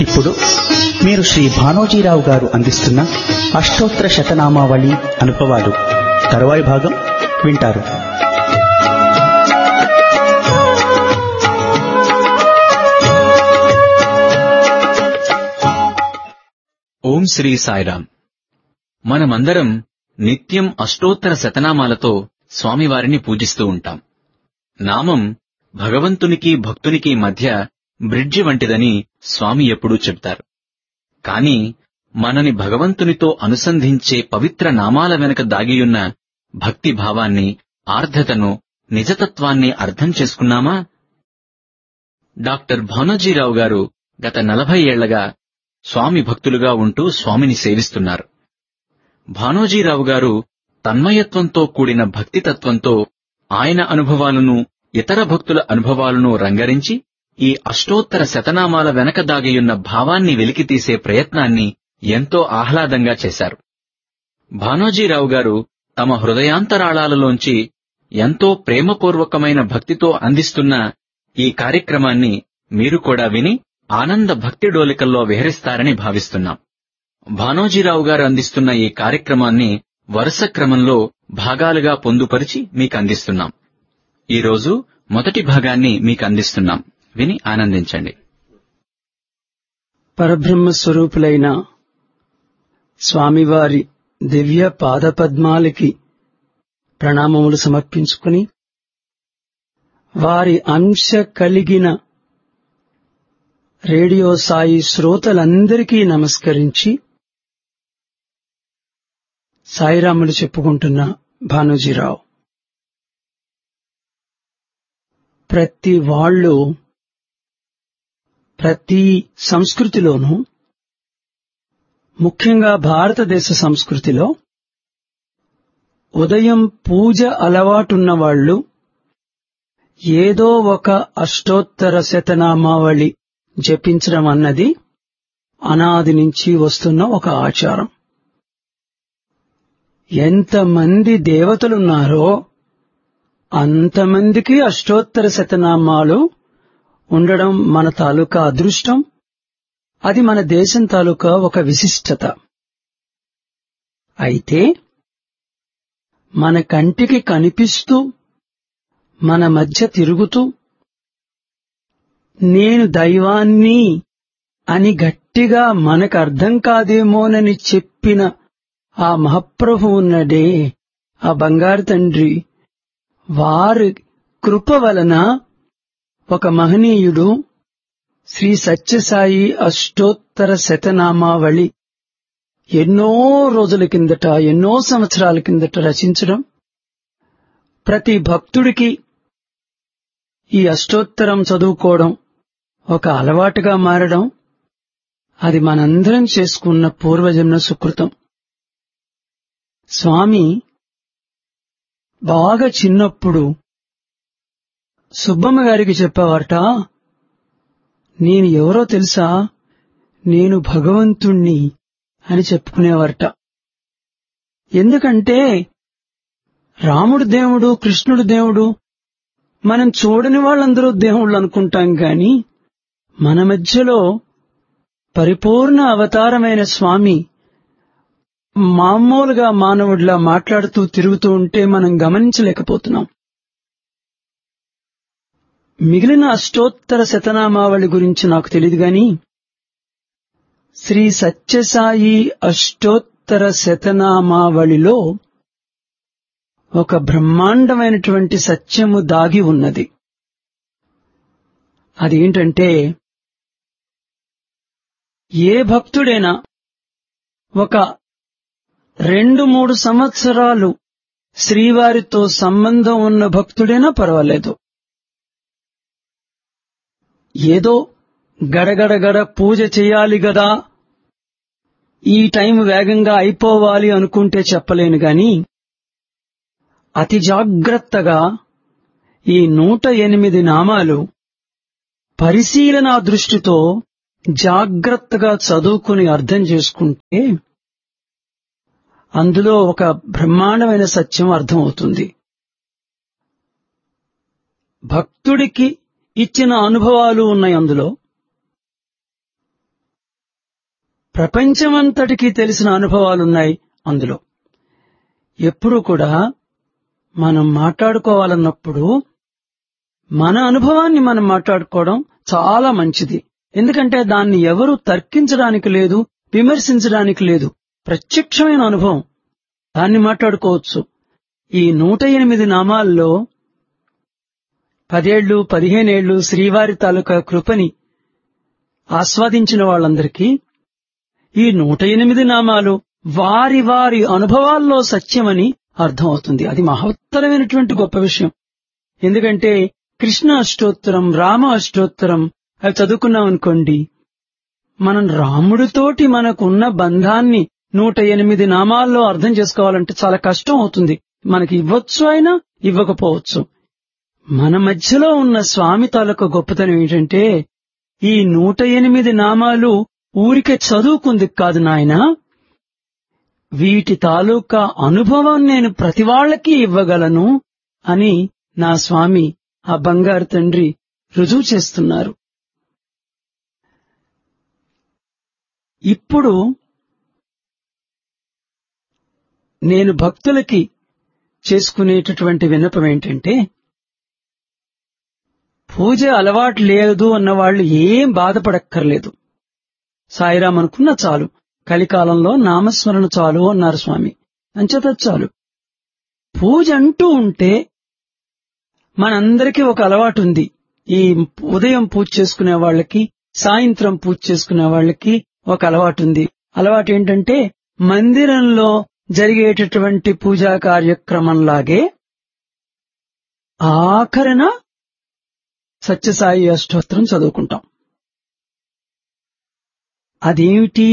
ఇప్పుడు మీరు శ్రీ భానోజీరావు గారు అందిస్తున్న అష్టోత్తర శతనామావళి అనుభవాలు తరువాయి భాగం వింటారు ఓం శ్రీ సాయిరామ్ మనమందరం నిత్యం అష్టోత్తర శతనామాలతో స్వామివారిని పూజిస్తూ ఉంటాం నామం భగవంతునికి భక్తునికి మధ్య బ్రిడ్జి వంటిదని స్వామి ఎప్పుడూ చెప్తారు కాని మనని భగవంతునితో అనుసంధించే పవిత్ర నామాల వెనుక దాగియున్న భక్తి భావాన్ని ఆర్ధతను నిజతత్వాన్ని అర్థం చేసుకున్నామా డాక్టర్ భానోజీరావు గారు గత నలభై ఏళ్లగా స్వామి భక్తులుగా ఉంటూ స్వామిని సేవిస్తున్నారు భానోజీరావు గారు తన్మయత్వంతో కూడిన భక్తితత్వంతో ఆయన అనుభవాలను ఇతర భక్తుల అనుభవాలను రంగరించి ఈ అష్టోత్తర శతనామాల వెనక దాగియున్న భావాన్ని వెలికితీసే ప్రయత్నాన్ని ఎంతో ఆహ్లాదంగా చేశారు భానోజీరావు గారు తమ హృదయాంతరాళాలలోంచి ఎంతో ప్రేమపూర్వకమైన భక్తితో అందిస్తున్న ఈ కార్యక్రమాన్ని మీరు కూడా విని ఆనంద భక్తి డోలికల్లో విహరిస్తారని భావిస్తున్నాం భానోజీరావు గారు అందిస్తున్న ఈ కార్యక్రమాన్ని వరుస క్రమంలో భాగాలుగా పొందుపరిచి మీకు అందిస్తున్నాం ఈరోజు మొదటి భాగాన్ని మీకు అందిస్తున్నాం విని ఆనందించండి పరబ్రహ్మ స్వరూపులైన స్వామివారి దివ్య పాదపద్మాలకి ప్రణామములు సమర్పించుకుని వారి అంశ కలిగిన రేడియో సాయి శ్రోతలందరికీ నమస్కరించి సాయిరాములు చెప్పుకుంటున్న భానుజీరావు ప్రతి వాళ్ళు ప్రతి సంస్కృతిలోనూ ముఖ్యంగా భారతదేశ సంస్కృతిలో ఉదయం పూజ అలవాటున్న వాళ్ళు ఏదో ఒక అష్టోత్తర శతనామావళి జపించడం అన్నది అనాది నుంచి వస్తున్న ఒక ఆచారం ఎంతమంది దేవతలున్నారో అంతమందికి అష్టోత్తర శతనామాలు ఉండడం మన తాలూకా అదృష్టం అది మన దేశం తాలూకా ఒక విశిష్టత అయితే మన కంటికి కనిపిస్తూ మన మధ్య తిరుగుతూ నేను దైవాన్ని అని గట్టిగా మనకు అర్థం కాదేమోనని చెప్పిన ఆ మహాప్రభు ఉన్నడే ఆ బంగారు తండ్రి వారి కృప వలన ఒక మహనీయుడు శ్రీ సత్యసాయి అష్టోత్తర శతనామావళి ఎన్నో రోజుల కిందట ఎన్నో సంవత్సరాల కిందట రచించడం ప్రతి భక్తుడికి ఈ అష్టోత్తరం చదువుకోవడం ఒక అలవాటుగా మారడం అది మనందరం చేసుకున్న పూర్వజన్మ సుకృతం స్వామి బాగా చిన్నప్పుడు సుబ్బమ్మ గారికి చెప్పేవారట నేను ఎవరో తెలుసా నేను భగవంతుణ్ణి అని చెప్పుకునేవారట ఎందుకంటే రాముడు దేవుడు కృష్ణుడు దేవుడు మనం చూడని వాళ్ళందరూ దేవుళ్ళు అనుకుంటాం గాని మన మధ్యలో పరిపూర్ణ అవతారమైన స్వామి మామూలుగా మానవుడిలా మాట్లాడుతూ తిరుగుతూ ఉంటే మనం గమనించలేకపోతున్నాం మిగిలిన అష్టోత్తర శతనామావళి గురించి నాకు తెలియదు గాని శ్రీ సత్యసాయి అష్టోత్తర శతనామావళిలో ఒక బ్రహ్మాండమైనటువంటి సత్యము దాగి ఉన్నది అదేంటంటే ఏ భక్తుడైనా ఒక రెండు మూడు సంవత్సరాలు శ్రీవారితో సంబంధం ఉన్న భక్తుడైనా పర్వాలేదు ఏదో గడగడగడ పూజ చేయాలి గదా ఈ టైం వేగంగా అయిపోవాలి అనుకుంటే చెప్పలేను గాని అతి జాగ్రత్తగా ఈ నూట ఎనిమిది నామాలు పరిశీలన దృష్టితో జాగ్రత్తగా చదువుకుని అర్థం చేసుకుంటే అందులో ఒక బ్రహ్మాండమైన సత్యం అర్థమవుతుంది భక్తుడికి ఇచ్చిన అనుభవాలు ఉన్నాయి అందులో ప్రపంచమంతటికీ తెలిసిన అనుభవాలున్నాయి అందులో ఎప్పుడు కూడా మనం మాట్లాడుకోవాలన్నప్పుడు మన అనుభవాన్ని మనం మాట్లాడుకోవడం చాలా మంచిది ఎందుకంటే దాన్ని ఎవరు తర్కించడానికి లేదు విమర్శించడానికి లేదు ప్రత్యక్షమైన అనుభవం దాన్ని మాట్లాడుకోవచ్చు ఈ నూట ఎనిమిది నామాల్లో పదేళ్లు పదిహేనేళ్లు శ్రీవారి తాలూకా కృపని ఆస్వాదించిన వాళ్ళందరికీ ఈ నూట ఎనిమిది నామాలు వారి వారి అనుభవాల్లో సత్యమని అర్థమవుతుంది అది మహత్తరమైనటువంటి గొప్ప విషయం ఎందుకంటే కృష్ణ అష్టోత్తరం రామ అష్టోత్తరం అవి చదువుకున్నాం అనుకోండి మనం రాముడితోటి మనకున్న బంధాన్ని నూట ఎనిమిది నామాల్లో అర్థం చేసుకోవాలంటే చాలా కష్టం అవుతుంది మనకి ఇవ్వచ్చు అయినా ఇవ్వకపోవచ్చు మన మధ్యలో ఉన్న స్వామి తాలూకు గొప్పతనం ఏంటంటే ఈ నూట ఎనిమిది నామాలు ఊరికే చదువుకుంది కాదు నాయన వీటి తాలూకా అనుభవం నేను ప్రతి వాళ్ళకి ఇవ్వగలను అని నా స్వామి ఆ బంగారు తండ్రి రుజువు చేస్తున్నారు ఇప్పుడు నేను భక్తులకి చేసుకునేటటువంటి విన్నపం ఏంటంటే పూజ అలవాటు లేదు అన్న వాళ్ళు ఏం బాధపడక్కర్లేదు సాయిరాం అనుకున్న చాలు కలికాలంలో నామస్మరణ చాలు అన్నారు స్వామి అంచేత చాలు పూజ అంటూ ఉంటే మనందరికీ ఒక అలవాటు ఉంది ఈ ఉదయం పూజ చేసుకునే వాళ్ళకి సాయంత్రం పూజ చేసుకునే వాళ్ళకి ఒక అలవాటు ఉంది అలవాటు ఏంటంటే మందిరంలో జరిగేటటువంటి పూజా కార్యక్రమంలాగే ఆఖరణ సత్యసాయి అష్టోత్తరం చదువుకుంటాం అదేమిటి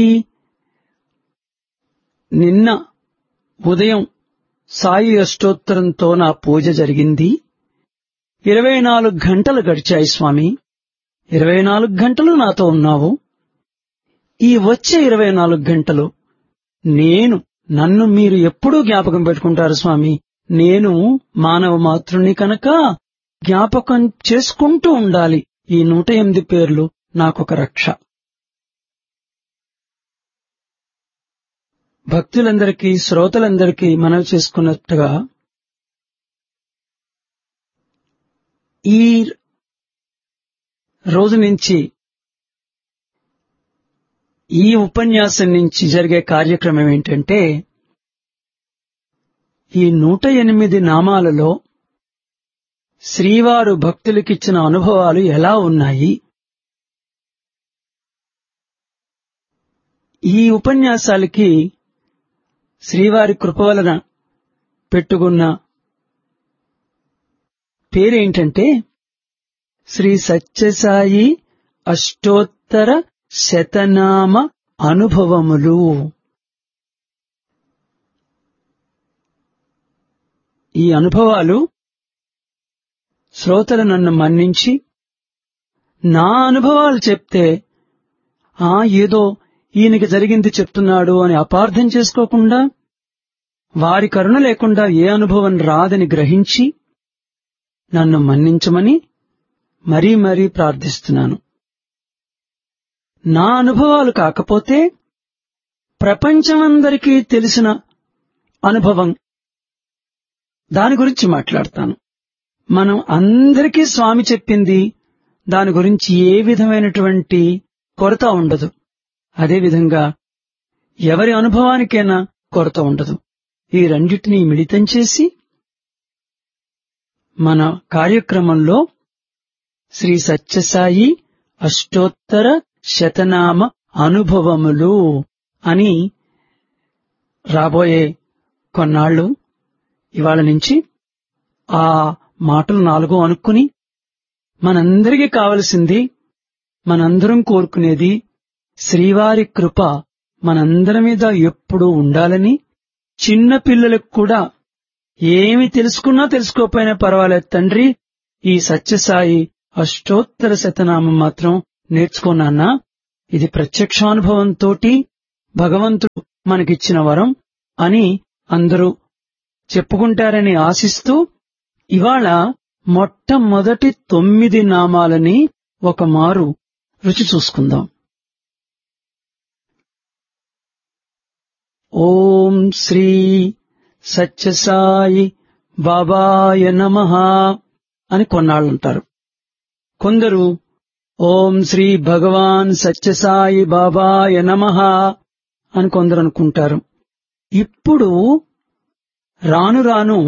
నిన్న ఉదయం సాయి అష్టోత్తరంతో నా పూజ జరిగింది ఇరవై నాలుగు గంటలు గడిచాయి స్వామి ఇరవై నాలుగు గంటలు నాతో ఉన్నావు ఈ వచ్చే ఇరవై నాలుగు గంటలు నేను నన్ను మీరు ఎప్పుడూ జ్ఞాపకం పెట్టుకుంటారు స్వామి నేను మానవ మాతృని కనుక జ్ఞాపకం చేసుకుంటూ ఉండాలి ఈ నూట ఎనిమిది పేర్లు నాకొక రక్ష భక్తులందరికీ శ్రోతలందరికీ మనవి చేసుకున్నట్టుగా ఈ రోజు నుంచి ఈ ఉపన్యాసం నుంచి జరిగే కార్యక్రమం ఏంటంటే ఈ నూట ఎనిమిది నామాలలో శ్రీవారు భక్తులకిచ్చిన అనుభవాలు ఎలా ఉన్నాయి ఈ ఉపన్యాసాలకి శ్రీవారి కృప వలన పెట్టుకున్న పేరేంటంటే శ్రీ సత్యసాయి అష్టోత్తర శతనామ అనుభవములు ఈ అనుభవాలు శ్రోతలు నన్ను మన్నించి నా అనుభవాలు చెప్తే ఆ ఏదో ఈయనకి జరిగింది చెప్తున్నాడు అని అపార్థం చేసుకోకుండా వారి కరుణ లేకుండా ఏ అనుభవం రాదని గ్రహించి నన్ను మన్నించమని మరీ మరీ ప్రార్థిస్తున్నాను నా అనుభవాలు కాకపోతే ప్రపంచమందరికీ తెలిసిన అనుభవం దాని గురించి మాట్లాడతాను మనం అందరికీ స్వామి చెప్పింది దాని గురించి ఏ విధమైనటువంటి కొరత ఉండదు అదేవిధంగా ఎవరి అనుభవానికైనా కొరత ఉండదు ఈ రెండింటినీ మిళితం చేసి మన కార్యక్రమంలో శ్రీ సత్యసాయి అష్టోత్తర శతనామ అనుభవములు అని రాబోయే కొన్నాళ్లు ఇవాళ నుంచి ఆ మాటలు నాలుగో అనుకుని మనందరికీ కావలసింది మనందరం కోరుకునేది శ్రీవారి కృప మనందరి మీద ఎప్పుడూ ఉండాలని చిన్న పిల్లలకు కూడా ఏమి తెలుసుకున్నా తెలుసుకోకపోయినా పర్వాలేదు తండ్రి ఈ సత్యసాయి అష్టోత్తర శతనామం మాత్రం నేర్చుకున్నానా ఇది ప్రత్యక్షానుభవంతో భగవంతుడు మనకిచ్చిన వరం అని అందరూ చెప్పుకుంటారని ఆశిస్తూ ఇవాళ మొట్టమొదటి తొమ్మిది నామాలని ఒక మారు రుచి చూసుకుందాం ఓం శ్రీ సత్యసాయి బాబాయ నమ అని కొన్నాళ్ళు అంటారు కొందరు ఓం శ్రీ భగవాన్ సత్యసాయి బాబాయ నమ అని కొందరు అనుకుంటారు ఇప్పుడు రాను రాను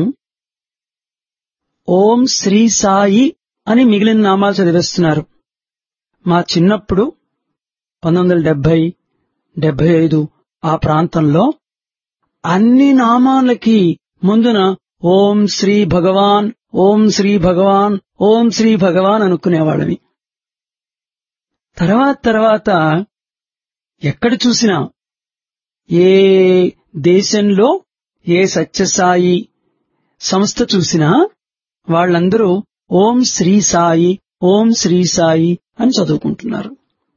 ఓం శ్రీ సాయి అని మిగిలిన నామాలు చదివేస్తున్నారు మా చిన్నప్పుడు పంతొమ్మిది వందల డెబ్బై డెబ్బై ఐదు ఆ ప్రాంతంలో అన్ని నామాలకి ముందున ఓం శ్రీ భగవాన్ ఓం శ్రీ భగవాన్ ఓం శ్రీ భగవాన్ అనుకునేవాళ్ళని తర్వాత తర్వాత ఎక్కడ చూసినా ఏ దేశంలో ఏ సత్యసాయి సంస్థ చూసినా వాళ్ళందరూ ఓం శ్రీ సాయి ఓం శ్రీ సాయి అని చదువుకుంటున్నారు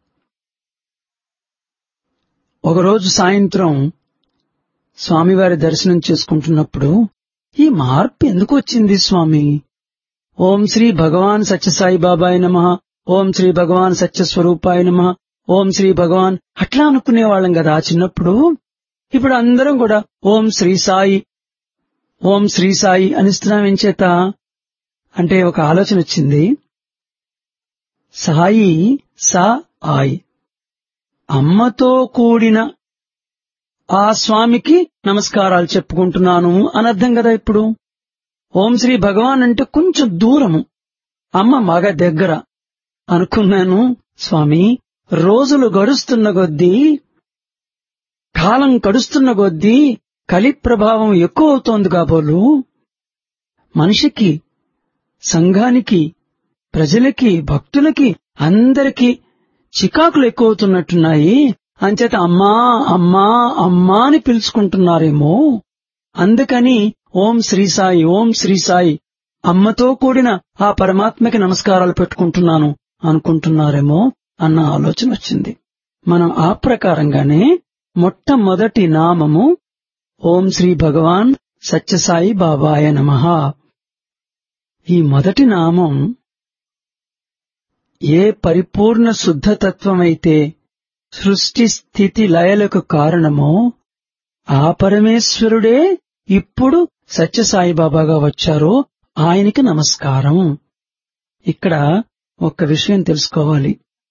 ఒకరోజు సాయంత్రం స్వామివారి దర్శనం చేసుకుంటున్నప్పుడు ఈ మార్పు ఎందుకు వచ్చింది స్వామి ఓం శ్రీ భగవాన్ సత్యసాయి బాబాయ్ నమ ఓం శ్రీ భగవాన్ సత్యస్వరూపాయ నమ ఓం శ్రీ భగవాన్ అట్లా అనుకునే వాళ్ళం కదా చిన్నప్పుడు ఇప్పుడు అందరం కూడా ఓం శ్రీ సాయి ఓం శ్రీ సాయి అనిస్తున్నాం ఏం చేత అంటే ఒక ఆలోచన వచ్చింది సాయి సా ఆయి అమ్మతో కూడిన ఆ స్వామికి నమస్కారాలు చెప్పుకుంటున్నాను అని అర్థం కదా ఇప్పుడు ఓం శ్రీ భగవాన్ అంటే కొంచెం దూరము అమ్మ మగ దగ్గర అనుకున్నాను స్వామి రోజులు గడుస్తున్న కొద్దీ కాలం గడుస్తున్న కొద్దీ కలి ప్రభావం ఎక్కువ అవుతోంది కాబోలు మనిషికి సంఘానికి ప్రజలకి భక్తులకి అందరికీ చికాకులు ఎక్కువవుతున్నట్టున్నాయి అంచేత అమ్మా అమ్మా అమ్మా అని పిలుచుకుంటున్నారేమో అందుకని ఓం శ్రీ సాయి ఓం శ్రీ సాయి అమ్మతో కూడిన ఆ పరమాత్మకి నమస్కారాలు పెట్టుకుంటున్నాను అనుకుంటున్నారేమో అన్న ఆలోచన వచ్చింది మనం ఆ ప్రకారంగానే మొట్టమొదటి నామము ఓం శ్రీ భగవాన్ సత్యసాయి బాబాయ నమః ఈ మొదటి నామం ఏ పరిపూర్ణ శుద్ధతత్వమైతే సృష్టి స్థితి లయలకు కారణమో ఆ పరమేశ్వరుడే ఇప్పుడు సత్యసాయిబాబాగా వచ్చారో ఆయనకి నమస్కారం ఇక్కడ ఒక్క విషయం తెలుసుకోవాలి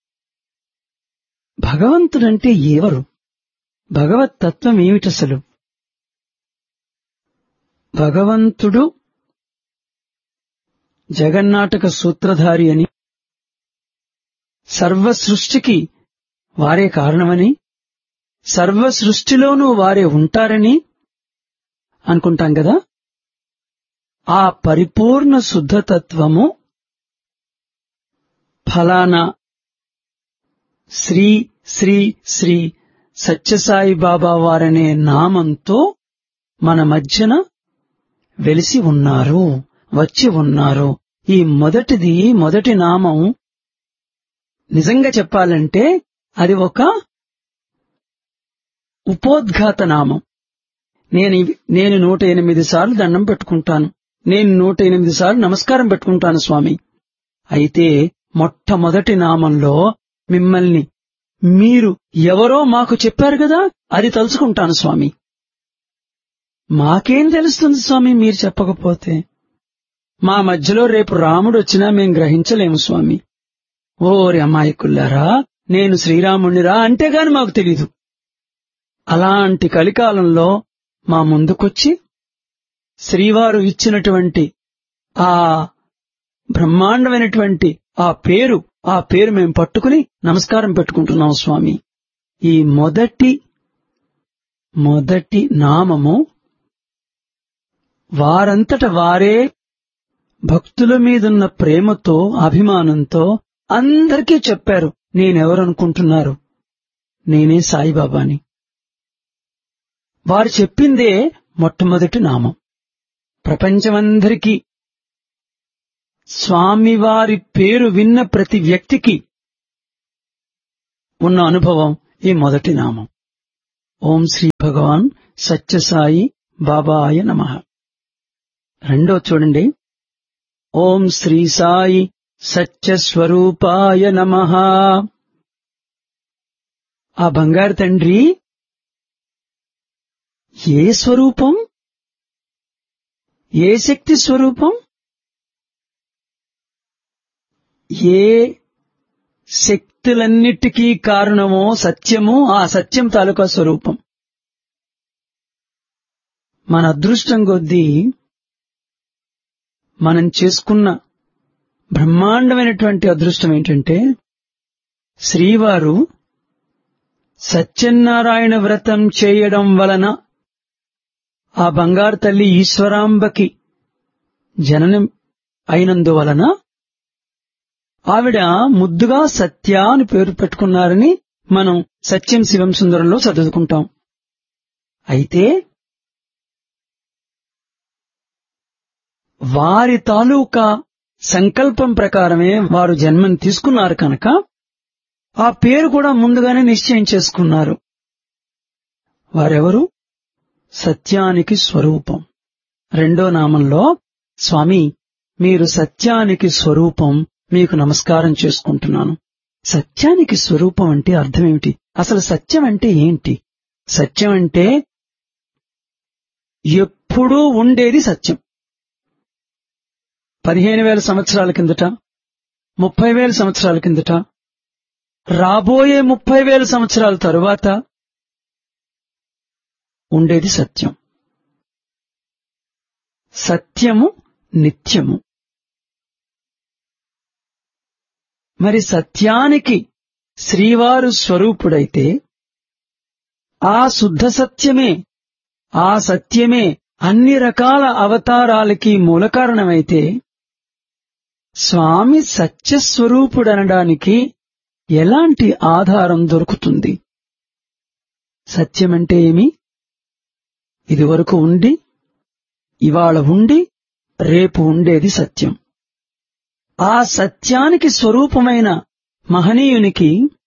భగవంతుడంటే ఎవరు భగవత్ తత్వం ఏమిటసలు భగవంతుడు జగన్నాటక సూత్రధారి అని సర్వ సృష్టికి వారే కారణమని సర్వ సృష్టిలోనూ వారే ఉంటారని అనుకుంటాం కదా ఆ పరిపూర్ణ శుద్ధతత్వము ఫలానా శ్రీ శ్రీ శ్రీ సత్యసాయి బాబా వారనే నామంతో మన మధ్యన వెలిసి ఉన్నారు వచ్చి ఉన్నారు ఈ మొదటిది మొదటి నామం నిజంగా చెప్పాలంటే అది ఒక ఉపోద్ఘాత నామం నేను ఇవి- నేను నూట ఎనిమిది సార్లు దండం పెట్టుకుంటాను నేను నూట ఎనిమిది సార్లు నమస్కారం పెట్టుకుంటాను స్వామి అయితే మొట్టమొదటి నామంలో మిమ్మల్ని మీరు ఎవరో మాకు చెప్పారు కదా అది తలుచుకుంటాను స్వామి మాకేం తెలుస్తుంది స్వామి మీరు చెప్పకపోతే మా మధ్యలో రేపు రాముడు వచ్చినా మేం గ్రహించలేము స్వామి ఓరి అమాయకుల్లారా నేను శ్రీరాముణ్ణిరా అంటే గాని మాకు తెలీదు అలాంటి కలికాలంలో మా ముందుకొచ్చి శ్రీవారు ఇచ్చినటువంటి ఆ బ్రహ్మాండమైనటువంటి ఆ పేరు ఆ పేరు మేం పట్టుకుని నమస్కారం పెట్టుకుంటున్నాం స్వామి ఈ మొదటి మొదటి నామము వారంతట వారే భక్తుల మీదున్న ప్రేమతో అభిమానంతో అందరికీ చెప్పారు నేనెవరనుకుంటున్నారు నేనే సాయిబాబాని వారు చెప్పిందే మొట్టమొదటి నామం ప్రపంచమందరికీ స్వామివారి పేరు విన్న ప్రతి వ్యక్తికి ఉన్న అనుభవం ఈ మొదటి నామం ఓం శ్రీ భగవాన్ సత్యసాయి బాబాయ నమ రెండో చూడండి ఓం శ్రీ సాయి సత్యస్వరూపాయ నమ ఆ బంగారు తండ్రి ఏ స్వరూపం ఏ శక్తి స్వరూపం ఏ శక్తులన్నిటికీ కారణమో సత్యమో ఆ సత్యం తాలూకా స్వరూపం మన అదృష్టం కొద్దీ మనం చేసుకున్న బ్రహ్మాండమైనటువంటి అదృష్టం ఏంటంటే శ్రీవారు సత్యనారాయణ వ్రతం చేయడం వలన ఆ బంగారు తల్లి ఈశ్వరాంబకి జననం అయినందువలన ఆవిడ ముద్దుగా సత్య అని పేరు పెట్టుకున్నారని మనం సత్యం శివం సుందరంలో చదువుకుంటాం అయితే వారి తాలూకా సంకల్పం ప్రకారమే వారు జన్మని తీసుకున్నారు కనుక ఆ పేరు కూడా ముందుగానే నిశ్చయం చేసుకున్నారు వారెవరు సత్యానికి స్వరూపం రెండో నామంలో స్వామి మీరు సత్యానికి స్వరూపం మీకు నమస్కారం చేసుకుంటున్నాను సత్యానికి స్వరూపం అంటే అర్థమేమిటి అసలు సత్యం అంటే ఏంటి సత్యం అంటే ఎప్పుడూ ఉండేది సత్యం పదిహేను వేల సంవత్సరాల కిందట ముప్పై వేల సంవత్సరాల కిందట రాబోయే ముప్పై వేల సంవత్సరాల తరువాత ఉండేది సత్యం సత్యము నిత్యము మరి సత్యానికి శ్రీవారు స్వరూపుడైతే ఆ శుద్ధ సత్యమే ఆ సత్యమే అన్ని రకాల అవతారాలకి మూల కారణమైతే స్వామి సత్యస్వరూపుడనడానికి ఎలాంటి ఆధారం దొరుకుతుంది సత్యమంటే ఏమి ఇదివరకు ఉండి ఇవాళ ఉండి రేపు ఉండేది సత్యం ఆ సత్యానికి స్వరూపమైన మహనీయునికి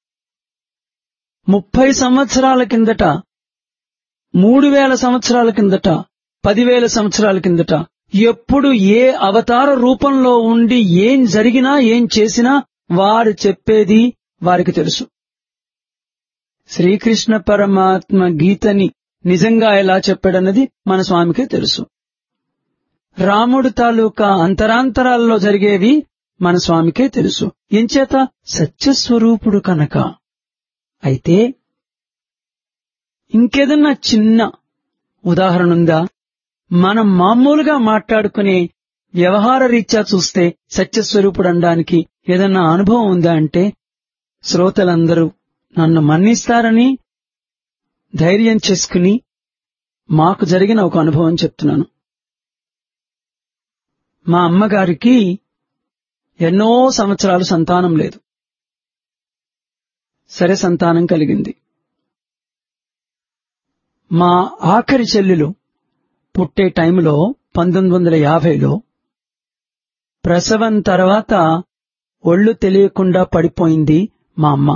ముప్పై సంవత్సరాల కిందట మూడు వేల సంవత్సరాల కిందట పదివేల సంవత్సరాల కిందట ఎప్పుడు ఏ అవతార రూపంలో ఉండి ఏం జరిగినా ఏం చేసినా వారు చెప్పేది వారికి తెలుసు శ్రీకృష్ణ పరమాత్మ గీతని నిజంగా ఎలా చెప్పాడన్నది మన స్వామికే తెలుసు రాముడు తాలూకా అంతరాంతరాల్లో జరిగేవి మన స్వామికే తెలుసు ఎంచేత సత్యస్వరూపుడు కనుక అయితే ఇంకేదన్నా చిన్న ఉదాహరణ ఉందా మనం మామూలుగా మాట్లాడుకునే వ్యవహార రీత్యా చూస్తే సత్యస్వరూపుడు అనడానికి ఏదన్నా అనుభవం ఉందా అంటే శ్రోతలందరూ నన్ను మన్నిస్తారని ధైర్యం చేసుకుని మాకు జరిగిన ఒక అనుభవం చెప్తున్నాను మా అమ్మగారికి ఎన్నో సంవత్సరాలు సంతానం లేదు సరే సంతానం కలిగింది మా ఆఖరి చెల్లెలు పుట్టే టైంలో పంతొమ్మిది వందల యాభైలో ప్రసవం తర్వాత ఒళ్ళు తెలియకుండా పడిపోయింది మా అమ్మ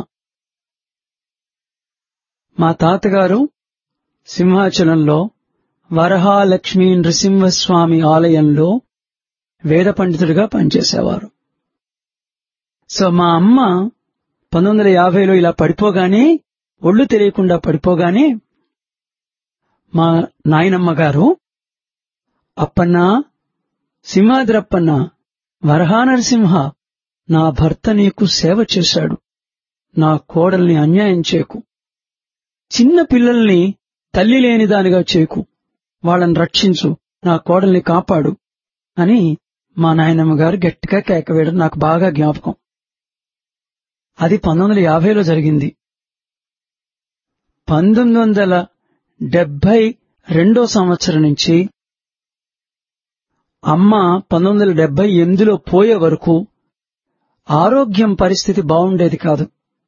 మా తాతగారు సింహాచలంలో వరహాలక్ష్మీ నృసింహస్వామి ఆలయంలో వేద పండితుడిగా పనిచేసేవారు సో మా అమ్మ పంతొమ్మిది వందల యాభైలో ఇలా పడిపోగానే ఒళ్ళు తెలియకుండా పడిపోగానే మా నాయనమ్మ గారు అప్పన్న సింహాద్రప్పన్న వరహానరసింహ నా భర్త నీకు సేవ చేశాడు నా కోడల్ని అన్యాయం చేకు చిన్న పిల్లల్ని తల్లి లేనిదానిగా చేకు వాళ్ళని రక్షించు నా కోడల్ని కాపాడు అని మా నాయనమ్మ గారు గట్టిగా కేకవేయడం నాకు బాగా జ్ఞాపకం అది పంతొమ్మిది వందల యాభైలో జరిగింది పంతొమ్మిది వందల డెబ్బై రెండో సంవత్సరం నుంచి అమ్మ పంతొమ్మిది వందల డెబ్బై ఎనిమిదిలో పోయే వరకు ఆరోగ్యం పరిస్థితి బాగుండేది కాదు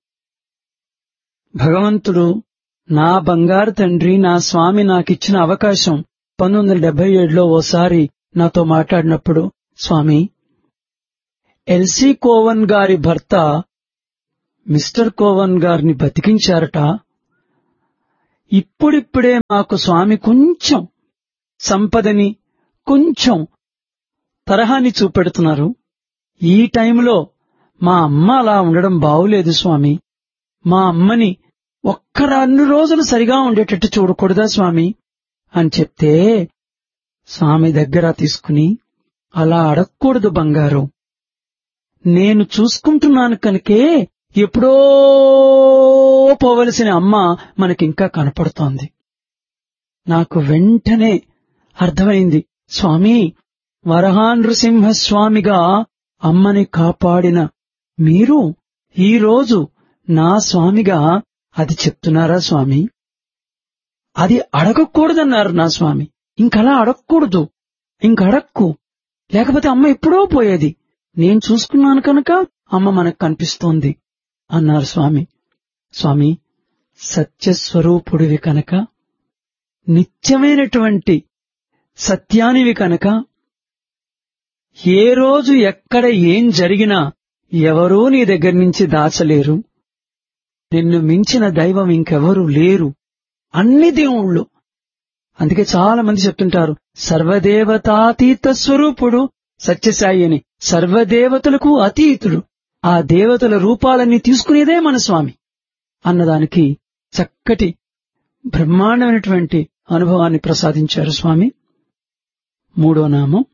భగవంతుడు నా బంగారు తండ్రి నా స్వామి నాకిచ్చిన అవకాశం పంతొమ్మిది వందల డెబ్బై ఏడులో ఓసారి నాతో మాట్లాడినప్పుడు స్వామి ఎల్సీ కోవన్ గారి భర్త మిస్టర్ కోవన్ గారిని బతికించారట ఇప్పుడిప్పుడే మాకు స్వామి కొంచెం సంపదని కొంచెం తరహాని చూపెడుతున్నారు ఈ టైంలో మా అమ్మ అలా ఉండడం బావులేదు స్వామి మా అమ్మని ఒక్క రెండు రోజులు సరిగా ఉండేటట్టు చూడకూడదా స్వామి అని చెప్తే స్వామి దగ్గర తీసుకుని అలా అడగకూడదు బంగారు నేను చూసుకుంటున్నాను కనుకే ఎప్పుడో పోవలసిన అమ్మ మనకింకా కనపడుతోంది నాకు వెంటనే అర్థమైంది స్వామి వరహానృసింహ స్వామిగా అమ్మని కాపాడిన మీరు ఈరోజు నా స్వామిగా అది చెప్తున్నారా స్వామి అది అడగకూడదన్నారు నా స్వామి ఇంకలా అడగకూడదు ఇంక అడక్కు లేకపోతే అమ్మ ఎప్పుడో పోయేది నేను చూసుకున్నాను కనుక అమ్మ మనకు కనిపిస్తోంది అన్నారు స్వామి స్వామి సత్యస్వరూపుడివి కనుక నిత్యమైనటువంటి సత్యానివి కనుక ఏ రోజు ఎక్కడ ఏం జరిగినా ఎవరూ నీ దగ్గర నుంచి దాచలేరు నిన్ను మించిన దైవం ఇంకెవరూ లేరు అన్ని దేవుళ్ళు అందుకే చాలా మంది చెప్తుంటారు సర్వదేవతాతీత స్వరూపుడు సత్యసాయి అని సర్వదేవతలకు అతీతుడు ఆ దేవతల రూపాలన్నీ తీసుకునేదే మన స్వామి అన్నదానికి చక్కటి బ్రహ్మాండమైనటువంటి అనుభవాన్ని ప్రసాదించారు స్వామి మూడో నామం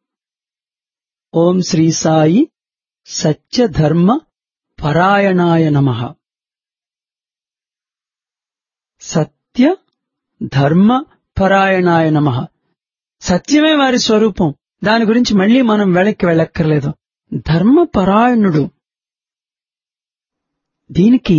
ఓం శ్రీ సాయి సత్యధర్మ పరాయణాయ నమ సత్య ధర్మ పరాయణాయ నమ సత్యమే వారి స్వరూపం దాని గురించి మళ్ళీ మనం వెనక్కి వెళ్ళక్కర్లేదు ధర్మపరాయణుడు దీనికి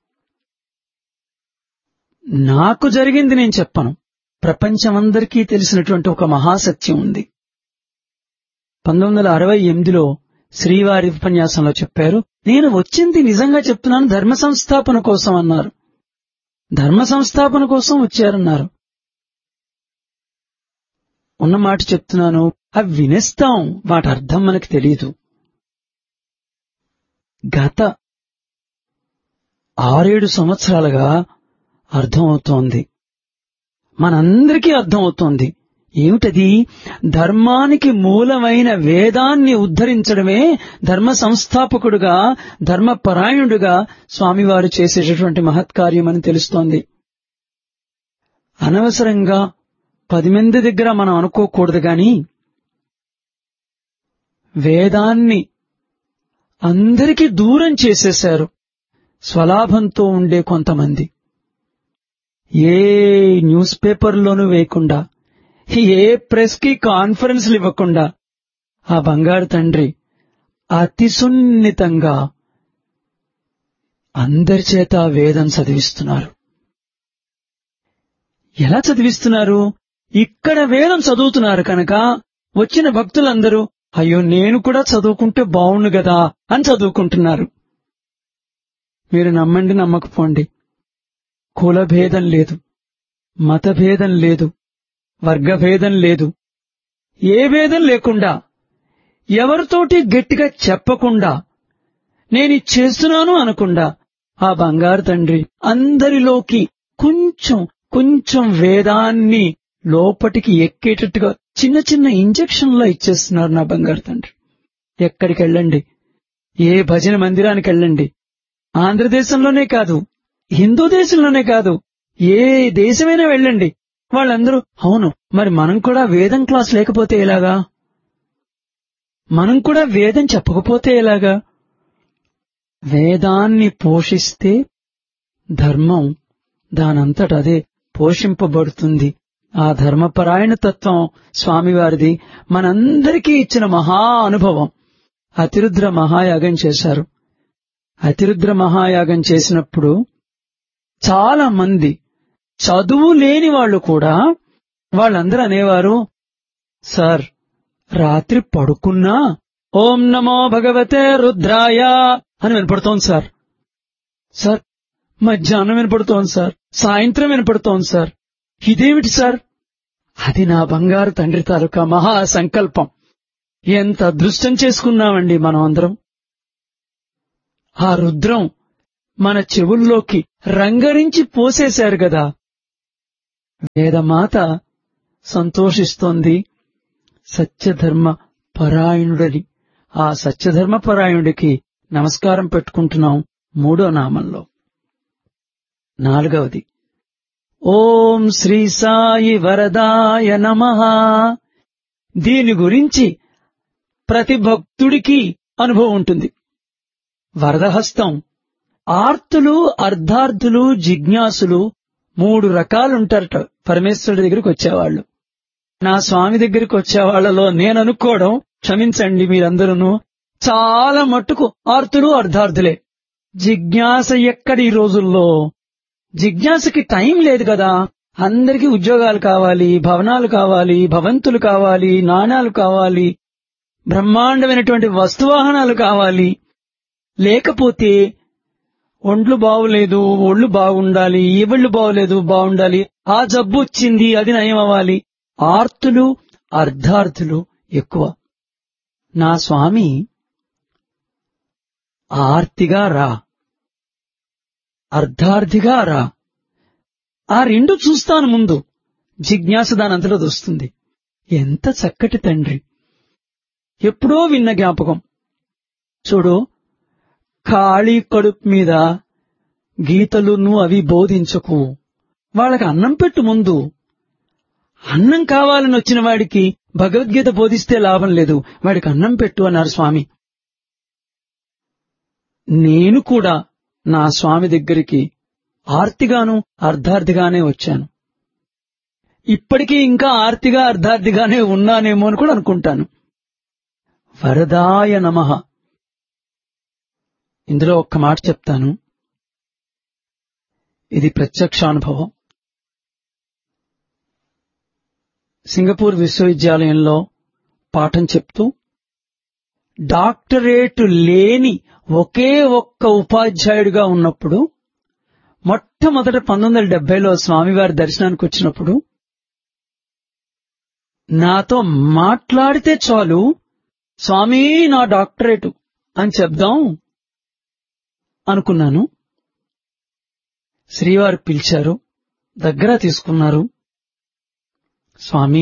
నాకు జరిగింది నేను చెప్పను ప్రపంచమందరికీ తెలిసినటువంటి ఒక మహాసత్యం ఉంది పంతొమ్మిది వందల అరవై ఎనిమిదిలో శ్రీవారి ఉపన్యాసంలో చెప్పారు నేను వచ్చింది నిజంగా చెప్తున్నాను ధర్మ సంస్థాపన కోసం అన్నారు ధర్మ సంస్థాపన కోసం వచ్చారన్నారు ఉన్న మాట చెప్తున్నాను అవి వినేస్తాం వాటి అర్థం మనకు తెలియదు గత ఆరేడు సంవత్సరాలుగా అర్థమవుతోంది మనందరికీ అర్థమవుతోంది ఏమిటది ధర్మానికి మూలమైన వేదాన్ని ఉద్ధరించడమే ధర్మ సంస్థాపకుడుగా ధర్మపరాయణుడుగా స్వామివారు చేసేటటువంటి మహత్కార్యమని తెలుస్తోంది అనవసరంగా పది మంది దగ్గర మనం అనుకోకూడదు గాని వేదాన్ని అందరికీ దూరం చేసేశారు స్వలాభంతో ఉండే కొంతమంది ఏ న్యూస్ పేపర్లోనూ వేయకుండా ఏ ప్రెస్ కి కాన్ఫరెన్స్లు ఇవ్వకుండా ఆ బంగారు తండ్రి అతి సున్నితంగా అందరి చేత వేదం చదివిస్తున్నారు ఎలా చదివిస్తున్నారు ఇక్కడ వేదం చదువుతున్నారు కనుక వచ్చిన భక్తులందరూ అయ్యో నేను కూడా చదువుకుంటే బావుండు గదా అని చదువుకుంటున్నారు మీరు నమ్మండి నమ్మకపోండి కులభేదం లేదు మతభేదం లేదు వర్గభేదం లేదు ఏ భేదం లేకుండా ఎవరితోటి గట్టిగా చెప్పకుండా నేను ఇది చేస్తున్నాను అనకుండా ఆ బంగారు తండ్రి అందరిలోకి కొంచెం కొంచెం వేదాన్ని లోపటికి ఎక్కేటట్టుగా చిన్న చిన్న ఇంజక్షన్లో ఇచ్చేస్తున్నారు నా బంగారు తండ్రి ఎక్కడికి వెళ్ళండి ఏ భజన మందిరానికి వెళ్ళండి ఆంధ్రదేశంలోనే కాదు హిందూ దేశంలోనే కాదు ఏ దేశమైనా వెళ్ళండి వాళ్ళందరూ అవును మరి మనం కూడా వేదం క్లాస్ లేకపోతే ఎలాగా మనం కూడా వేదం చెప్పకపోతే ఎలాగా వేదాన్ని పోషిస్తే ధర్మం దానంతట అదే పోషింపబడుతుంది ఆ ధర్మపరాయణ తత్వం స్వామివారిది మనందరికీ ఇచ్చిన మహా అనుభవం అతిరుద్ర మహాయాగం చేశారు అతిరుద్ర మహాయాగం చేసినప్పుడు చాలా మంది చదువు లేని వాళ్ళు కూడా వాళ్ళందరూ అనేవారు సార్ రాత్రి పడుకున్నా ఓం నమో భగవతే రుద్రాయ అని వినపడుతోంది సార్ సార్ మధ్యాహ్నం వినపడుతోంది సార్ సాయంత్రం వినపడుతోంది సార్ ఇదేమిటి సార్ అది నా బంగారు తండ్రి తాలూకా మహా సంకల్పం ఎంత అదృష్టం చేసుకున్నామండి మనం అందరం ఆ రుద్రం మన చెవుల్లోకి రంగరించి పోసేశారు గదా వేదమాత సంతోషిస్తోంది సత్యధర్మ పరాయణుడని ఆ సత్యధర్మ పరాయణుడికి నమస్కారం పెట్టుకుంటున్నాం మూడో నామంలో నాలుగవది ఓం శ్రీ సాయి వరదాయ నమ దీని గురించి ప్రతి భక్తుడికి అనుభవం ఉంటుంది వరదహస్తం ఆర్తులు అర్ధార్థులు జిజ్ఞాసులు మూడు రకాలుంటారట పరమేశ్వరుడి దగ్గరికి వచ్చేవాళ్ళు నా స్వామి దగ్గరికి వచ్చేవాళ్లలో నేను అనుకోవడం క్షమించండి మీరందరూ చాలా మట్టుకు ఆర్తులు అర్ధార్థులే జిజ్ఞాస ఎక్కడి ఈ రోజుల్లో జిజ్ఞాసకి టైం లేదు కదా అందరికీ ఉద్యోగాలు కావాలి భవనాలు కావాలి భవంతులు కావాలి నాణాలు కావాలి బ్రహ్మాండమైనటువంటి వస్తువాహనాలు కావాలి లేకపోతే ఒండ్లు బాగులేదు ఒళ్ళు బాగుండాలి ఈ ఒళ్ళు బాగులేదు బాగుండాలి ఆ జబ్బు వచ్చింది అది నయం అవ్వాలి ఆర్తులు అర్ధార్థులు ఎక్కువ నా స్వామి ఆర్తిగా రా అర్ధార్థిగా రా ఆ రెండు చూస్తాను ముందు జిజ్ఞాస దానంతలో వస్తుంది ఎంత చక్కటి తండ్రి ఎప్పుడో విన్న జ్ఞాపకం చూడు ఖాళీ కడుపు మీద గీతలును అవి బోధించకు వాళ్ళకి అన్నం పెట్టు ముందు అన్నం కావాలని వచ్చిన వాడికి భగవద్గీత బోధిస్తే లాభం లేదు వాడికి అన్నం పెట్టు అన్నారు స్వామి నేను కూడా నా స్వామి దగ్గరికి ఆర్తిగాను అర్ధార్థిగానే వచ్చాను ఇప్పటికీ ఇంకా ఆర్తిగా అర్ధార్థిగానే ఉన్నానేమో అని కూడా అనుకుంటాను వరదాయ నమ ఇందులో ఒక్క మాట చెప్తాను ఇది ప్రత్యక్షానుభవం సింగపూర్ విశ్వవిద్యాలయంలో పాఠం చెప్తూ డాక్టరేట్ లేని ఒకే ఒక్క ఉపాధ్యాయుడిగా ఉన్నప్పుడు మొట్టమొదట పంతొమ్మిది వందల డెబ్బైలో స్వామివారి దర్శనానికి వచ్చినప్పుడు నాతో మాట్లాడితే చాలు స్వామి నా డాక్టరేటు అని చెప్దాం అనుకున్నాను శ్రీవారు పిలిచారు దగ్గర తీసుకున్నారు స్వామి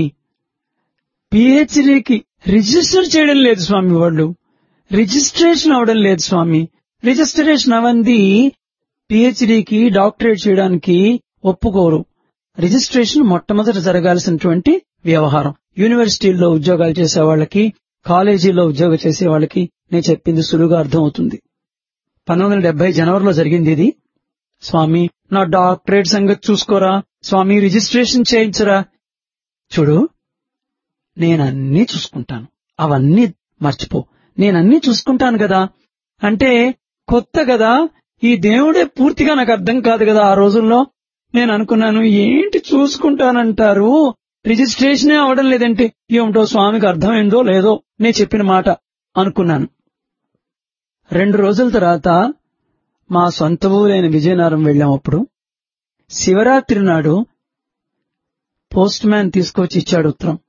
పిహెచ్డికి రిజిస్టర్ చేయడం లేదు స్వామి వాళ్ళు రిజిస్ట్రేషన్ అవడం లేదు స్వామి రిజిస్ట్రేషన్ అవంది పిహెచ్డికి డాక్టరేట్ చేయడానికి ఒప్పుకోరు రిజిస్ట్రేషన్ మొట్టమొదట జరగాల్సినటువంటి వ్యవహారం యూనివర్సిటీల్లో ఉద్యోగాలు చేసే వాళ్ళకి కాలేజీలో ఉద్యోగం చేసే వాళ్ళకి నేను చెప్పింది సులువుగా అర్థమవుతుంది పంతొమ్మిది వందల డెబ్బై జనవరిలో జరిగింది ఇది స్వామి నా డాక్టరేట్ సంగతి చూసుకోరా స్వామి రిజిస్ట్రేషన్ చేయించరా చూడు నేనన్నీ చూసుకుంటాను అవన్నీ మర్చిపో నేనన్నీ చూసుకుంటాను కదా అంటే కొత్త కదా ఈ దేవుడే పూర్తిగా నాకు అర్థం కాదు కదా ఆ రోజుల్లో నేను అనుకున్నాను ఏంటి చూసుకుంటానంటారు రిజిస్ట్రేషనే అవడం లేదంటే ఏమిటో స్వామికి అర్థమైందో లేదో నేను చెప్పిన మాట అనుకున్నాను రెండు రోజుల తర్వాత మా సొంత ఊరైన విజయనగరం వెళ్ళాం అప్పుడు శివరాత్రి నాడు పోస్ట్ మ్యాన్ తీసుకొచ్చి ఇచ్చాడు ఉత్తరం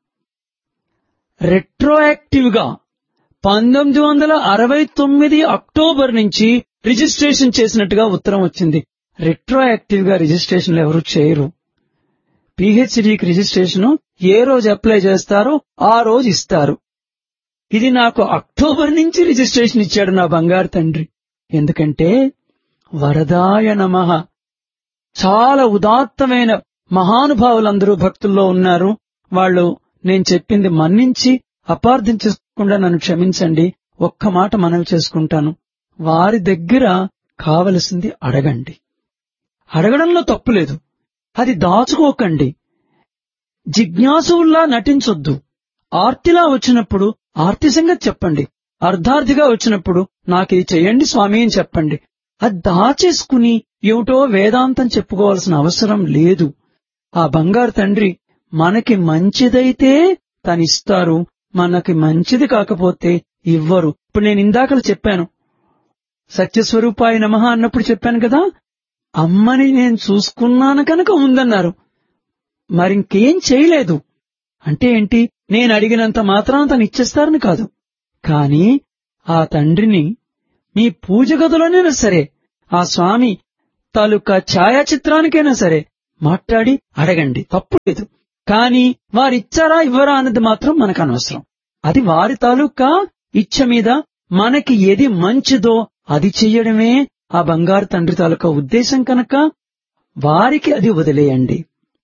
రెట్రోయాక్టివ్ గా పంతొమ్మిది వందల అరవై తొమ్మిది అక్టోబర్ నుంచి రిజిస్ట్రేషన్ చేసినట్టుగా ఉత్తరం వచ్చింది రెట్రోయాక్టివ్ గా రిజిస్ట్రేషన్లు ఎవరు చేయరు పిహెచ్డికి రిజిస్ట్రేషన్ ఏ రోజు అప్లై చేస్తారో ఆ రోజు ఇస్తారు ఇది నాకు అక్టోబర్ నుంచి రిజిస్ట్రేషన్ ఇచ్చాడు నా బంగారు తండ్రి ఎందుకంటే వరదాయ నమః చాలా ఉదాత్తమైన మహానుభావులందరూ భక్తుల్లో ఉన్నారు వాళ్ళు నేను చెప్పింది మన్నించి అపార్థించకుండా నన్ను క్షమించండి ఒక్క మాట మనవి చేసుకుంటాను వారి దగ్గర కావలసింది అడగండి అడగడంలో తప్పులేదు అది దాచుకోకండి జిజ్ఞాసువుల్లా నటించొద్దు ఆర్తిలా వచ్చినప్పుడు ఆర్తి సంగతి చెప్పండి అర్ధార్థిగా వచ్చినప్పుడు నాకు ఇది చెయ్యండి స్వామి అని చెప్పండి అది దాచేసుకుని ఏమిటో వేదాంతం చెప్పుకోవాల్సిన అవసరం లేదు ఆ బంగారు తండ్రి మనకి మంచిదైతే తనిస్తారు మనకి మంచిది కాకపోతే ఇవ్వరు ఇప్పుడు నేను ఇందాకలు చెప్పాను సత్యస్వరూపాయ నమః అన్నప్పుడు చెప్పాను కదా అమ్మని నేను చూసుకున్నాను కనుక ఉందన్నారు మరింకేం చేయలేదు అంటే ఏంటి నేను అడిగినంత మాత్రాన తను ఇచ్చేస్తారని కాదు కాని ఆ తండ్రిని మీ పూజ గదిలోనైనా సరే ఆ స్వామి తాలూకా ఛాయాచిత్రానికైనా సరే మాట్లాడి అడగండి తప్పు లేదు కాని వారిచ్చారా ఇవ్వరా అన్నది మాత్రం మనకు అనవసరం అది వారి తాలూకా ఇచ్చ మీద మనకి ఏది మంచిదో అది చెయ్యడమే ఆ బంగారు తండ్రి తాలూకా ఉద్దేశం కనుక వారికి అది వదిలేయండి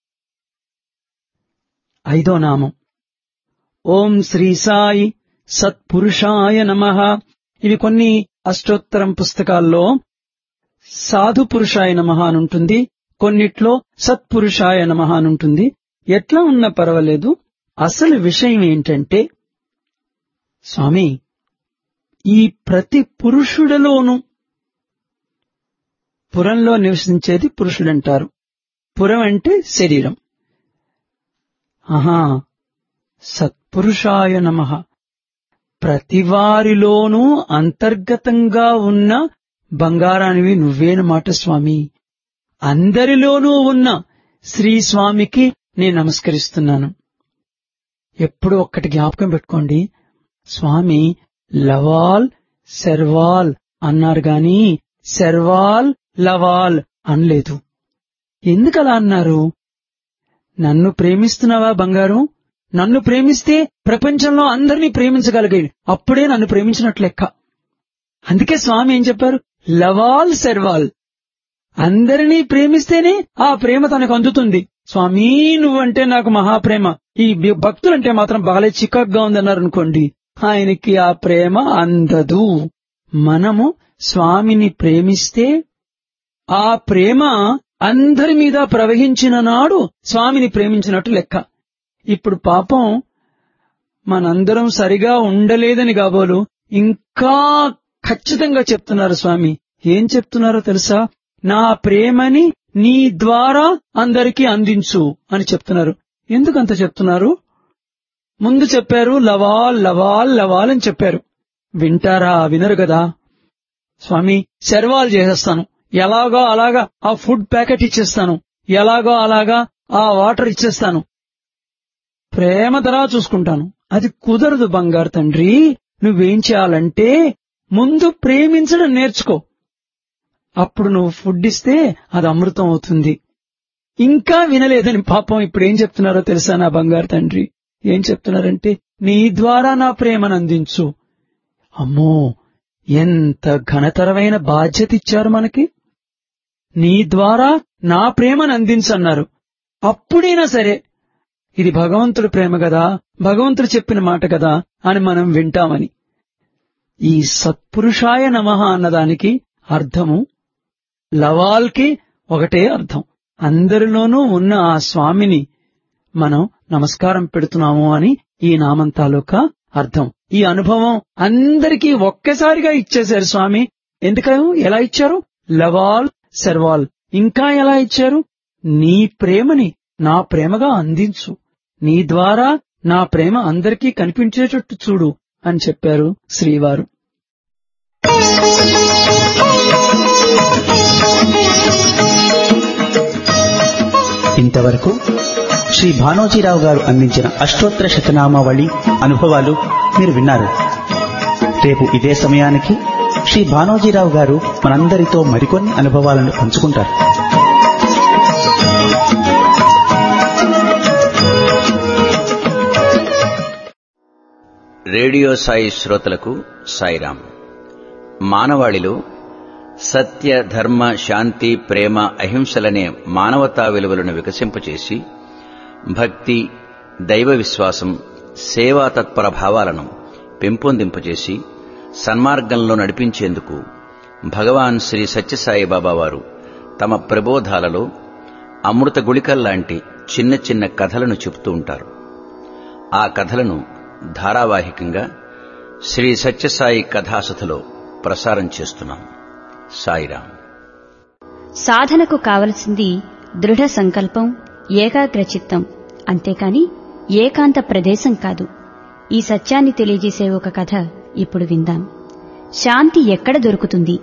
ఐదో నామం ఓం శ్రీ సాయి సత్పురుషాయ నమః ఇవి కొన్ని అష్టోత్తరం పుస్తకాల్లో సాధు పురుషాయ నమః అని ఉంటుంది కొన్నిట్లో సత్పురుషాయ నమః అని ఉంటుంది ఎట్లా ఉన్నా పర్వాలేదు అసలు విషయం ఏంటంటే స్వామి ఈ ప్రతి పురుషుడిలోనూ పురంలో నివసించేది పురుషుడంటారు పురం అంటే శరీరం ఆహా సత్పురుషాయ నమ ప్రతివారిలోనూ అంతర్గతంగా ఉన్న బంగారానివి నువ్వేనమాట స్వామి అందరిలోనూ ఉన్న శ్రీ స్వామికి నేను నమస్కరిస్తున్నాను ఎప్పుడు ఒక్కటి జ్ఞాపకం పెట్టుకోండి స్వామి లవాల్ శర్వాల్ అన్నారు గాని శర్వాల్ లవాల్ అనలేదు ఎందుకలా అన్నారు నన్ను ప్రేమిస్తున్నావా బంగారం నన్ను ప్రేమిస్తే ప్రపంచంలో అందరినీ ప్రేమించగలిగాడు అప్పుడే నన్ను ప్రేమించినట్లు లెక్క అందుకే స్వామి ఏం చెప్పారు లవాల్ శర్వాల్ అందరినీ ప్రేమిస్తేనే ఆ ప్రేమ తనకు అందుతుంది స్వామి నువ్వంటే నాకు మహాప్రేమ ఈ భక్తులంటే మాత్రం బాగా చికాగ్గా ఉందన్నారు అనుకోండి ఆయనకి ఆ ప్రేమ అందదు మనము స్వామిని ప్రేమిస్తే ఆ ప్రేమ అందరి మీద ప్రవహించిన నాడు స్వామిని ప్రేమించినట్టు లెక్క ఇప్పుడు పాపం మనందరం సరిగా ఉండలేదని కాబోలు ఇంకా ఖచ్చితంగా చెప్తున్నారు స్వామి ఏం చెప్తున్నారో తెలుసా నా ప్రేమని నీ ద్వారా అందరికీ అందించు అని చెప్తున్నారు ఎందుకంత చెప్తున్నారు ముందు చెప్పారు లవాల్ లవాల్ లవాల్ అని చెప్పారు వింటారా వినరు కదా స్వామి శర్వాలు చేసేస్తాను ఎలాగో అలాగా ఆ ఫుడ్ ప్యాకెట్ ఇచ్చేస్తాను ఎలాగో అలాగా ఆ వాటర్ ఇచ్చేస్తాను ప్రేమ ధర చూసుకుంటాను అది కుదరదు బంగారు తండ్రి నువ్వేం చేయాలంటే ముందు ప్రేమించడం నేర్చుకో అప్పుడు నువ్వు ఫుడ్ ఇస్తే అది అమృతం అవుతుంది ఇంకా వినలేదని పాపం ఇప్పుడు ఏం చెప్తున్నారో తెలుసా నా బంగారు తండ్రి ఏం చెప్తున్నారంటే నీ ద్వారా నా ప్రేమను అందించు అమ్మో ఎంత ఘనతరమైన బాధ్యత ఇచ్చారు మనకి నీ ద్వారా నా ప్రేమను అందించన్నారు అప్పుడైనా సరే ఇది భగవంతుడి ప్రేమ కదా భగవంతుడు చెప్పిన మాట కదా అని మనం వింటామని ఈ సత్పురుషాయ నమః అన్నదానికి అర్థము లవాల్కి ఒకటే అర్థం అందరిలోనూ ఉన్న ఆ స్వామిని మనం నమస్కారం పెడుతున్నాము అని ఈ నామం తాలూకా అర్థం ఈ అనుభవం అందరికీ ఒక్కసారిగా ఇచ్చేశారు స్వామి ఎందుకను ఎలా ఇచ్చారు లవాల్ సర్వాల్ ఇంకా ఎలా ఇచ్చారు నీ ప్రేమని నా ప్రేమగా అందించు నీ ద్వారా నా ప్రేమ అందరికీ కనిపించేటట్టు చూడు అని చెప్పారు శ్రీవారు ఇంతవరకు శ్రీ భానోజీరావు గారు అందించిన అష్టోత్తర శతనామావళి అనుభవాలు మీరు విన్నారు రేపు ఇదే సమయానికి శ్రీ భానోజీరావు గారు మనందరితో మరికొన్ని అనుభవాలను పంచుకుంటారు రేడియో సాయి శ్రోతలకు సాయిరాం మానవాళిలో సత్య ధర్మ శాంతి ప్రేమ అహింసలనే మానవతా విలువలను వికసింపచేసి భక్తి దైవ విశ్వాసం సేవా తత్పర భావాలను పెంపొందింపచేసి సన్మార్గంలో నడిపించేందుకు భగవాన్ శ్రీ సత్యసాయి బాబా వారు తమ ప్రబోధాలలో అమృత గుళికల్లాంటి చిన్న చిన్న కథలను చెబుతూ ఉంటారు ఆ కథలను ధారావాహికంగా శ్రీ సత్యసాయి కథాసథలో ప్రసారం చేస్తున్నాం సాయిరాం సాధనకు కావలసింది దృఢ సంకల్పం ఏకాగ్రచిత్తం అంతేకాని ఏకాంత ప్రదేశం కాదు ఈ సత్యాన్ని తెలియజేసే ఒక కథ ఇప్పుడు విందాం శాంతి ఎక్కడ దొరుకుతుంది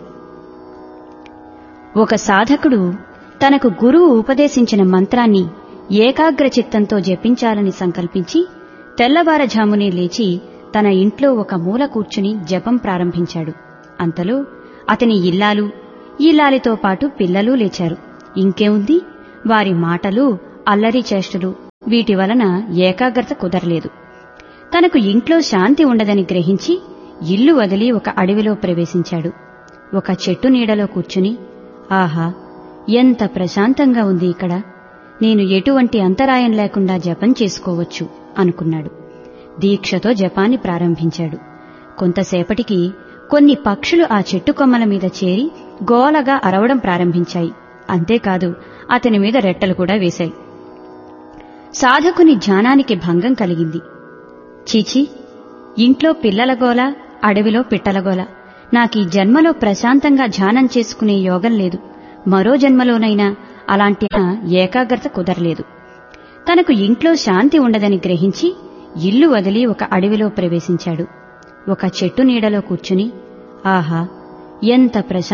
ఒక సాధకుడు తనకు గురువు ఉపదేశించిన మంత్రాన్ని ఏకాగ్రచిత్తంతో జపించాలని సంకల్పించి తెల్లవారఝామునే లేచి తన ఇంట్లో ఒక మూల కూర్చుని జపం ప్రారంభించాడు అంతలో అతని ఇల్లాలు ఇల్లాలితో పాటు పిల్లలు లేచారు ఇంకేముంది వారి మాటలు అల్లరి చేష్టలు వీటి వలన ఏకాగ్రత కుదరలేదు తనకు ఇంట్లో శాంతి ఉండదని గ్రహించి ఇల్లు వదిలి ఒక అడవిలో ప్రవేశించాడు ఒక చెట్టు నీడలో కూర్చుని ఆహా ఎంత ప్రశాంతంగా ఉంది ఇక్కడ నేను ఎటువంటి అంతరాయం లేకుండా జపం చేసుకోవచ్చు అనుకున్నాడు దీక్షతో జపాన్ని ప్రారంభించాడు కొంతసేపటికి కొన్ని పక్షులు ఆ చెట్టు కొమ్మల మీద చేరి గోలగా అరవడం ప్రారంభించాయి అంతేకాదు అతని మీద రెట్టలు కూడా వేశాయి సాధకుని ధ్యానానికి భంగం కలిగింది చీచి ఇంట్లో పిల్లల గోల అడవిలో పిట్టల గోల నాకీ జన్మలో ప్రశాంతంగా ధ్యానం చేసుకునే యోగం లేదు మరో జన్మలోనైనా అలాంటి ఏకాగ్రత కుదరలేదు తనకు ఇంట్లో శాంతి ఉండదని గ్రహించి ఇల్లు వదిలి ఒక అడవిలో ప్రవేశించాడు ఒక చెట్టు నీడలో కూర్చుని ఆహా ఎంత ప్రశా